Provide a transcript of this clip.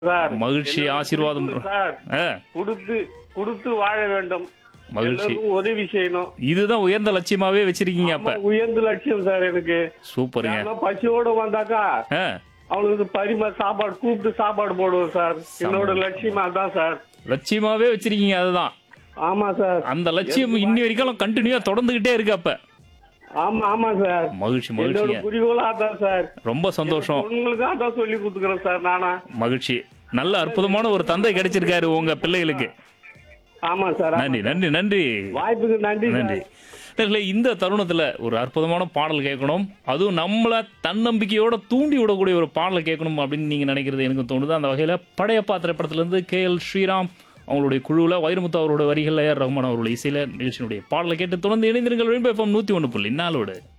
Sir மகிழ்ச்சி, என்னோட ஆசீர்வாதம். குறிக்கோள் சார் ஆ, கொடுத்து கொடுத்து வாழ வேண்டும் மகிழ்ச்சி எல்லாருக்கும் உதவி செய்யணும் இதுதான் உயர்ந்த லட்சியமாவே வச்சிருக்கீங்க அப்ப ஆமா, உயர்ந்த லட்சியம் சார் எனக்கு சூப்பருங்க யாருன்னா பசியோட வந்தாக்கா ஆ, அவங்களுக்கு பரிமா சாப்பாடு கூப்பிட்டு சாப்பாடு போடுவோம் சார் என்னோட லட்சியம் அதான் சார் லட்சியமாவே வச்சிருக்கீங்க அதுதான் ஆமா சார் அந்த லட்சியம் இன்னி வரைக்கும் கண்டினியூவா தொடர்ந்துகிட்டே இருக்கு அப்ப ஆமா ஆமா சார் மகிழ்ச்சி என்னோட மகிழ்ச்சிங்க குறிக்கோள் அதான் சார் ரொம்ப சந்தோஷம் உங்களுக்கு அதான் சொல்லி கொடுத்துக்கிறேன் சார் நானா மகிழ்ச்சி நல்ல அற்புதமான ஒரு தந்தை கிடைச்சிருக்காரு உங்க பிள்ளைகளுக்கு ஆமா சார் நன்றி நன்றி நன்றி வாய்ப்புக்கு நன்றி நன்றி சார் நேர்களே, இந்த தருணத்துல ஒரு அற்புதமான பாடல் கேட்கணும் அதுவும் நம்மள தன்னம்பிக்கையோட தூண்டி விடக்கூடிய ஒரு பாடல் கேட்கணும் அப்படின்னு நீங்க நினைக்கிறது எனக்கு தோணுது அந்த வகையில படையப்பா திரைப்படத்துல இருந்து கே எல் ஸ்ரீராம் அவங்களுடைய குழுவுல வைரமுத்து அவரோட வரிகள் ஏஆர் ரஹ்மான் அவருடைய இசையில நிகழ்ச்சியினுடைய பாடலை கேட்டு தொடர்ந்து இணைந்திருங்கள் நூத்தி ஒன்று புள்ளி நாளோடு